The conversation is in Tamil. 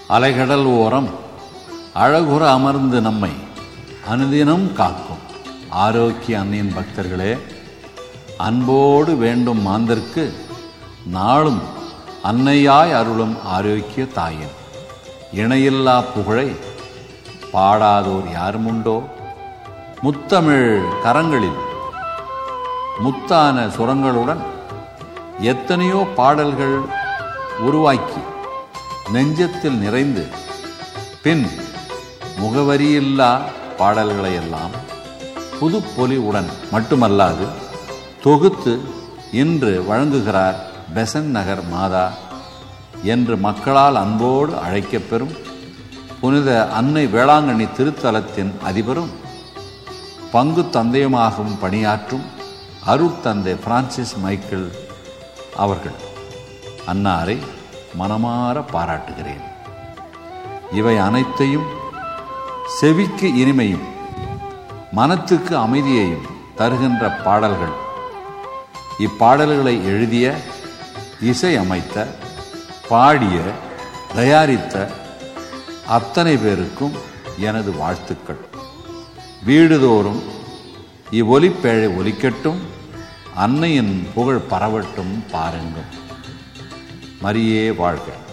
அலைகடல் ஓரம் அழகுற அமர்ந்து நம்மை அனுதினம் காக்கும் ஆரோக்கிய அன்னையின் பக்தர்களே அன்போடு வேண்டும் மாந்தர்க்கு நாளும் அன்னையாய் அருளும் ஆரோக்கிய தாயின் இணையில்லா புகழை பாடாதோர் யாருமுண்டோ முத்தமிழ் கரங்களில் முத்தான சுரங்களுடன் எத்தனையோ பாடல்கள் உருவாக்கி நெஞ்சத்தில் நிறைந்து பின் முகவரியில்லா பாடல்களை எல்லாம் புதுப்பொலிவுடன் மட்டுமல்லாது தொகுத்து இன்று வழங்குகிறார் பெசன் நகர் மாதா என்று மக்களால் அன்போடு அழைக்கப்பெறும் புனித அன்னை வேளாங்கண்ணி திருத்தலத்தின் அதிபரும் பங்கு தந்தையுமாகவும் பணியாற்றும் அருட்தந்தை பிரான்சிஸ் மைக்கேல் அவர்கள் அன்னாரை மனமாற பாராட்டுகிறேன் இவை அனைத்தையும் செவிக்கு இனிமையும் மனத்துக்கு அமைதியையும் தருகின்ற பாடல்கள் இப்பாடல்களை எழுதிய இசை அமைத்த பாடிய தயாரித்த அத்தனை பேருக்கும் எனது வாழ்த்துக்கள் வீடுதோறும் இவ்வொலிப்பேழை ஒலிக்கட்டும் அன்னையின் புகழ் பரவட்டும் பாருங்கள் மரியே வாழ்க